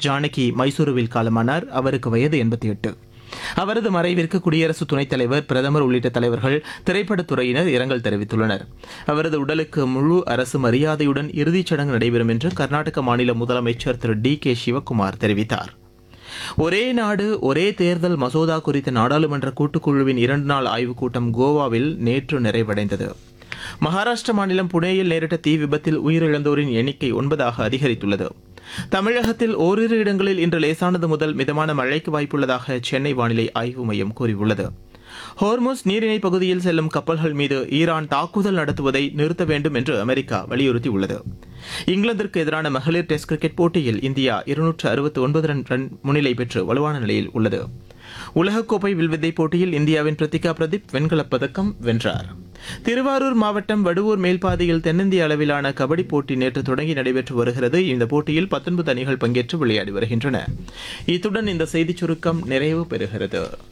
ஜானகி மைசூருவில் காலமானார் அவருக்கு வயது எண்பத்தி எட்டு அவரது மறைவிற்கு குடியரசு துணைத் தலைவர் பிரதமர் உள்ளிட்ட தலைவர்கள் திரைப்படத்துறையினர் இரங்கல் தெரிவித்துள்ளனர் அவரது உடலுக்கு முழு அரசு மரியாதையுடன் இறுதிச் சடங்கு நடைபெறும் என்று கர்நாடக மாநில முதலமைச்சர் திரு டி கே சிவக்குமார் தெரிவித்தார் ஒரே நாடு ஒரே தேர்தல் மசோதா குறித்த நாடாளுமன்ற கூட்டுக்குழுவின் இரண்டு நாள் ஆய்வுக் கூட்டம் கோவாவில் நேற்று நிறைவடைந்தது மகாராஷ்டிர மாநிலம் புனேயில் நேரிட்ட தீ விபத்தில் உயிரிழந்தோரின் எண்ணிக்கை ஒன்பதாக அதிகரித்துள்ளது தமிழகத்தில் ஓரிரு இடங்களில் இன்று லேசானது முதல் மிதமான மழைக்கு வாய்ப்புள்ளதாக சென்னை வானிலை ஆய்வு மையம் கூறியுள்ளது ஹோர்முஸ் நீரிணை பகுதியில் செல்லும் கப்பல்கள் மீது ஈரான் தாக்குதல் நடத்துவதை நிறுத்த வேண்டும் என்று அமெரிக்கா வலியுறுத்தியுள்ளது இங்கிலாந்திற்கு எதிரான மகளிர் டெஸ்ட் கிரிக்கெட் போட்டியில் இந்தியா இருநூற்று அறுபத்தி ஒன்பது ரன் ரன் முன்னிலை பெற்று வலுவான நிலையில் உள்ளது உலகக்கோப்பை வில்வித்தை போட்டியில் இந்தியாவின் பிரத்திகா பிரதீப் வெண்கலப் பதக்கம் வென்றார் திருவாரூர் மாவட்டம் வடுவூர் மேல்பாதையில் தென்னிந்திய அளவிலான கபடி போட்டி நேற்று தொடங்கி நடைபெற்று வருகிறது இந்த போட்டியில் பத்தொன்பது அணிகள் பங்கேற்று விளையாடி வருகின்றன இத்துடன் இந்த செய்திச் சுருக்கம் நிறைவு பெறுகிறது